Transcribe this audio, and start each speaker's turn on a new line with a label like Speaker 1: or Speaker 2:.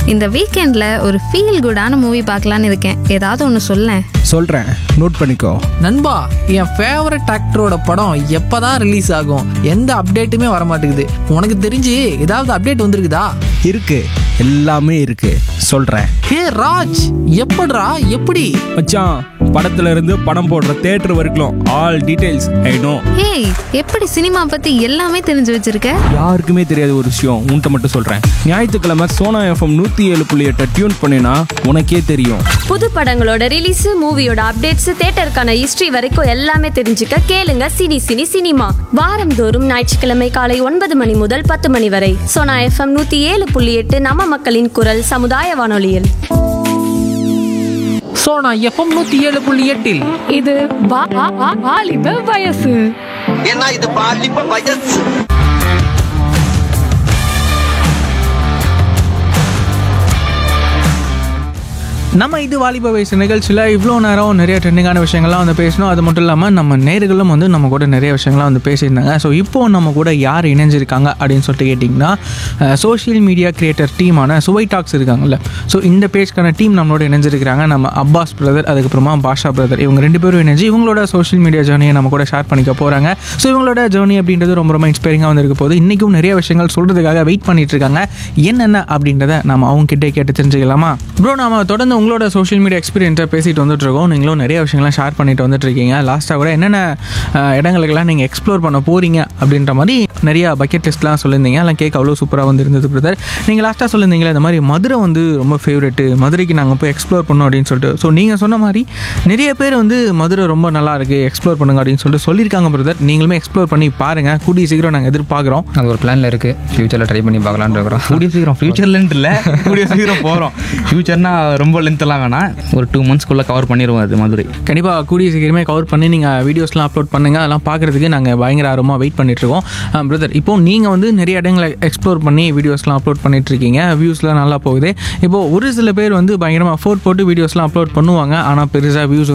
Speaker 1: இந்த வீக்கெண்டில் ஒரு ஃபீல் குடான மூவி பார்க்கலான்னு இருக்கேன் ஏதாவது ஒன்று சொல்லேன்
Speaker 2: சொல்கிறேன் நோட் பண்ணிக்கோ
Speaker 3: நண்பா என் ஃபேவரட் ஆக்டரோட படம் எப்பதான் ரிலீஸ் ஆகும் எந்த அப்டேட்டுமே வர மாட்டேங்குது உனக்கு தெரிஞ்சு ஏதாவது அப்டேட் வந்திருக்குதா
Speaker 2: இருக்கு எல்லாமே இருக்கு சொல்கிறேன்
Speaker 3: ஹே ராஜ் எப்படிடா எப்படி
Speaker 2: மச்சான் படத்துல இருந்து படம் போடுற தேட்டர் வரைக்கும் ஆல் டீடைல்ஸ் ஐ நோ
Speaker 1: ஏய் எப்படி சினிமா பற்றி எல்லாமே தெரிஞ்சு வச்சிருக்க
Speaker 2: யாருக்குமே தெரியாத ஒரு விஷயம் உன்கிட்ட மட்டும் சொல்கிறேன் ஞாயிற்றுக்கிழமை சோனா எஃப்எம் நூற்றி ஏழு புள்ளி எட்டை டியூன் பண்ணினா உனக்கே தெரியும்
Speaker 4: புது படங்களோட ரிலீஸ் மூவியோட அப்டேட்ஸ் தேட்டருக்கான ஹிஸ்டரி வரைக்கும் எல்லாமே தெரிஞ்சுக்க கேளுங்க சினி சினி சினிமா வாரந்தோறும் ஞாயிற்றுக்கிழமை காலை ஒன்பது மணி முதல் பத்து மணி வரை சோனா எஃப்எம் நூத்தி ஏழு புள்ளி எட்டு நம்ம மக்களின் குரல் சமுதாய வானொலியில்
Speaker 3: ஸோ நான் எஃப்எம் நூற்றி ஏழு புள்ளி எட்டில்
Speaker 5: இது வா- வா- வா- வாலிப வயசு
Speaker 6: ஏன்னா இது பாலிப்ப வயசு
Speaker 7: நம்ம இது வாலிப வயசு நிகழ்ச்சியில் இவ்வளோ நேரம் நிறைய ட்ரெண்டிங்கான விஷயங்கள்லாம் வந்து பேசணும் அது மட்டும் இல்லாமல் நம்ம நேர்களும் வந்து நம்ம கூட நிறைய விஷயங்கள்லாம் வந்து பேசியிருந்தாங்க ஸோ இப்போ நம்ம கூட யார் இணைஞ்சிருக்காங்க அப்படின்னு சொல்லிட்டு கேட்டிங்கன்னா சோஷியல் மீடியா கிரியேட்டர் டீமான சுவை டாக்ஸ் இருக்காங்கல்ல ஸோ இந்த பேஜ்க்கான டீம் நம்மளோட இணைஞ்சிருக்கிறாங்க நம்ம அப்பாஸ் பிரதர் அதுக்கப்புறமா பாஷா பிரதர் இவங்க ரெண்டு பேரும் இணைஞ்சு இவங்களோட சோஷியல் மீடியா ஜேர்னியை நம்ம கூட ஷேர் பண்ணிக்க போகிறாங்க ஸோ இவங்களோட ஜேர்னி அப்படின்றது ரொம்ப ரொம்ப இன்ஸ்பைரிங்காக வந்திருக்க போது இன்றைக்கும் நிறைய விஷயங்கள் சொல்கிறதுக்காக வெயிட் பண்ணிட்டு இருக்காங்க என்னென்ன அப்படின்றத நம்ம அவங்க கிட்டே கேட்டு தெரிஞ்சுக்கலாமா ப்ரோ நாம தொடர்ந்து உங்களோட சோஷியல் மீடியா எக்ஸ்பீரியன்ஸை பேசிட்டு வந்துட்டு இருக்கோம் நீங்களும் நிறைய விஷயங்கள்லாம் ஷேர் பண்ணிட்டு வந்துட்டு இருக்கீங்க லாஸ்ட்டாக கூட என்னென்ன அஹ், இடங்களுக்கெல்லாம் நீங்கள் எக்ஸ்ப்ளோர் பண்ண போறீங்க அப்படின்ற மாதிரி நிறைய பக்கெட் லிஸ்ட்லாம் சொல்லியிருந்தீங்க எல்லாம் கேட்க அவ்வளோ சூப்பராக வந்து இருந்தது பிரதர் நீங்கள் லாஸ்ட்டாக சொல்லியிருந்தீங்களே இந்த மாதிரி மதுரை வந்து ரொம்ப ஃபேவரெட்டு மதுரைக்கு நாங்கள் போய் எக்ஸ்ப்ளோர் பண்ணோம் அப்படின்னு சொல்லிட்டு ஸோ நீங்கள் சொன்ன மாதிரி நிறைய பேர் வந்து மதுரை ரொம்ப நல்லா இருக்கு எக்ஸ்ப்ளோர் பண்ணுங்க அப்படின்னு சொல்லிட்டு சொல்லியிருக்காங்க பிரதர் நீங்களுமே எக்ஸ்ப்ளோர் பண்ணி பாருங்க கூடிய சீக்கிரம் நாங்கள் எதிர்பார்க்குறோம்
Speaker 8: அது ஒரு பிளான்ல இருக்கு ஃபியூச்சர்ல ட்ரை பண்ணி பார்க்கலான்னு இருக்கிறோம்
Speaker 9: கூடிய சீக்கிரம் ஃபியூச்சர்லன்ட்டு இல்லை கூடிய சீக்கிரம் போகிறோம் ஃபியூச்சர்னா ரொம்ப லென்த்லாம் வேணாம் ஒரு டூ மந்த்ஸ்க்குள்ளே கவர் பண்ணிடுவோம் அது மதுரை
Speaker 7: கண்டிப்பாக கூடிய சீக்கிரமே கவர் பண்ணி நீங்கள் வீடியோஸ்லாம் அப்லோட் பண்ணுங்கள் அதெல்லாம் பார்க்குறதுக்கு நாங்கள் பயங்கர ஆர்வமாக வெயிட் பண்ணிட்டுருக்கோம் பிரதர் இப்போ நீங்கள் வந்து நிறைய இடங்களை எக்ஸ்ப்ளோர் பண்ணி வீடியோஸ்லாம் அப்லோட் பண்ணிட்டுருக்கீங்க வியூஸ்லாம் நல்லா போகுது இப்போது ஒரு சில பேர் வந்து பயங்கரமாக ஃபோர் போட்டு வீடியோஸ்லாம் அப்லோட் பண்ணுவாங்க ஆனால் பெருசாக வியூஸ்